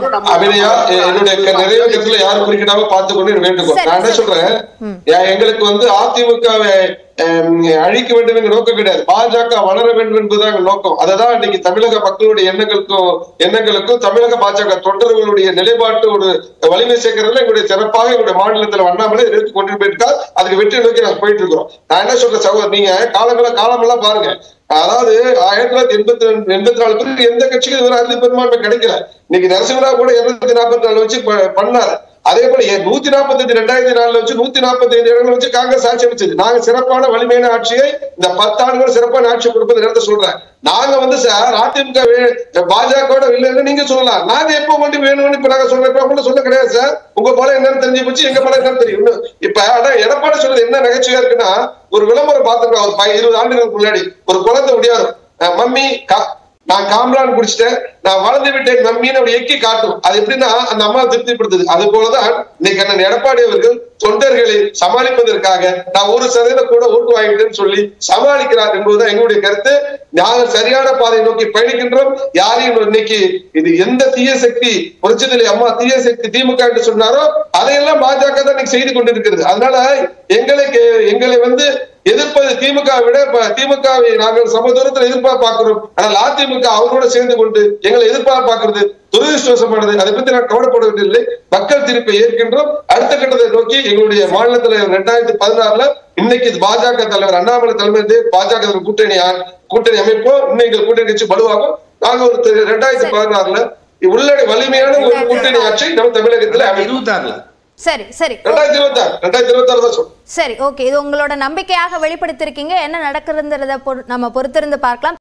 அபிநயா எ- என்னுடைய க- நிறைய கருத்துல யாரும் குறுக்கிடாம பார்த்து கொண்டு வேண்டுகோள் சரி, நான் என்ன சரி. சொல்றேன் யா- எங்களுக்கு வந்து அதிமுகவை அழிக்க வேண்டும் என்ற நோக்கம் கிடையாது பாஜக வளர வேண்டும் என்பதுதான் எங்கள் நோக்கம் அததான் இன்னைக்கு தமிழக மக்களுடைய எண்ணங்களுக்கும் எண்ணங்களுக்கும் தமிழக பாஜக தொண்டர்களுடைய நிலைப்பாட்டு ஒரு வலிமை சேர்க்கறதுல எங்களுடைய சிறப்பாக எங்களுடைய மாநிலத்தில் அண்ணாமலை எடுத்து கொண்டு போயிருக்கார் அதுக்கு வெற்றி நோக்கி நாங்க போயிட்டு இருக்கோம் நான் என்ன சொல்றேன் சகோதரர் நீங்க காலங்கள காலமெல்லாம் பாருங்க அதாவது ஆயிரத்தி தொள்ளாயிரத்தி எண்பத்தி ரெண்டு எண்பத்தி நாலு பேருக்கு எந்த கட்சிக்கும் இதுவரை அறுதி பெரும்பான்மை கிடைக்கல இன்னைக்கு நரசிம்மராவ் கூட இருநூத்தி நாற்பத்தி நாலு வச்சு ப- பண்ணாரு அதே போல ஏ- நூத்தி நாற்பத்தி அஞ்சு ரெண்டாயிரத்தி நாலுல வச்சு நூத்தி நாற்பத்தி ஐந்து இடங்களை வச்சு காங்கிரஸ் ஆட்சி அமைச்சது நாங்க சிறப்பான வலிமையான ஆட்சியை இந்த பத்தாண்டுகள் சிறப்பான ஆட்சி கொடுப்பது நேரத்தை சொல்றேன் நாங்க வந்து சார் அதிமுக வே- பாஜகவோட இல்லைன்னு நீங்க சொல்லலாம் நாங்க எப்போ கொண்டு வேணும்னு இப்ப நாங்க சொல்றோம் இப்ப கூட சொல்ல கிடையாது சார் உங்க போல என்னன்னு தெரிஞ்சு போச்சு எங்க போல என்னன்னு தெரியும் இன்னும் இப்ப ஆனா எடப்பாடி சொல்றது என்ன நகைச்சுவையா இருக்குன்னா ஒரு விளம்பரம் பார்த்துருக்கோம் ஒரு ப- இருபது ஆண்டுகளுக்கு முன்னாடி ஒரு குழந்தை முடியாது அஹ் மம்மி கா- நான் காம்லான் குடிச்சிட்டேன் நான் வளர்ந்து விட்டேன் மம்மின்னு அப்படி எக்கி காட்டும் அது எப்படின்னா அந்த அம்மா திருப்திப்படுத்துது அது போலதான் இன்னைக்கு அண்ணன் எடப்பாடி அவர்கள் தொண்டர்களை சமாளிப்பதற்காக நான் ஒரு சதவீதம் கூட ஓட்டு வாங்கிட்டேன்னு சொல்லி சமாளிக்கிறார் என்பதுதான் எங்களுடைய கருத்து நாங்கள் சரியான பாதை நோக்கி பயணிக்கின்றோம் யாரையும் இன்னைக்கு இது எந்த தீய சக்தி புரட்சித்தலை அம்மா தீய சக்தி திமுக என்று சொன்னாரோ அதையெல்லாம் பாஜக தான் இன்னைக்கு செய்து கொண்டிருக்கிறது அதனால எங்களை எங்களை வந்து எதிர்ப்பது திமுக விட இப்ப திமுகவை நாங்கள் சம தூரத்தில் எதிர்பார்ப்பு பார்க்கிறோம் ஆனால் அதிமுக அவரோட சேர்ந்து கொண்டு எங்களை எதிர்பார்ப்பு பார்க்கிறது துரதிருஷ்டவசமானது அதை பத்தி நான் கவலைப்படுவதில்லை மக்கள் தீர்ப்பை ஏற்கின்றோம் அடுத்த கட்டத்தை நோக்கி எங்களுடைய மாநில தலைவர் ரெண்டாயிரத்தி பதினாறுல இன்னைக்கு இது பாஜக தலைவர் அண்ணாமலை தலைமையில் பாஜக தலைவர் கூட்டணி ஆ- கூட்டணி அமைப்போம் இன்னைக்கு கூட்டணி கட்சி வலுவாகும் நாங்க ஒரு தி- ரெண்டாயிரத்தி பதினாறுல உள்ளடை வலிமையான ஒரு கூட்டணி ஆட்சி நம்ம தமிழகத்துல அமைக்கும் இருபத்தாறுல சரி சரி ரெண்டாயிரத்தி இருபத்தி ஆறு ரெண்டாயிரத்தி இருபத்தி ஆறு தான் சொல்றேன் சரி ஓகே இது உங்களோட நம்பிக்கையாக வெளிப்படுத்திருக்கீங்க என்ன நடக்குதுங்கிறத பொறு- நம்ம பொறுத்திருந்து பார்க்கலாம்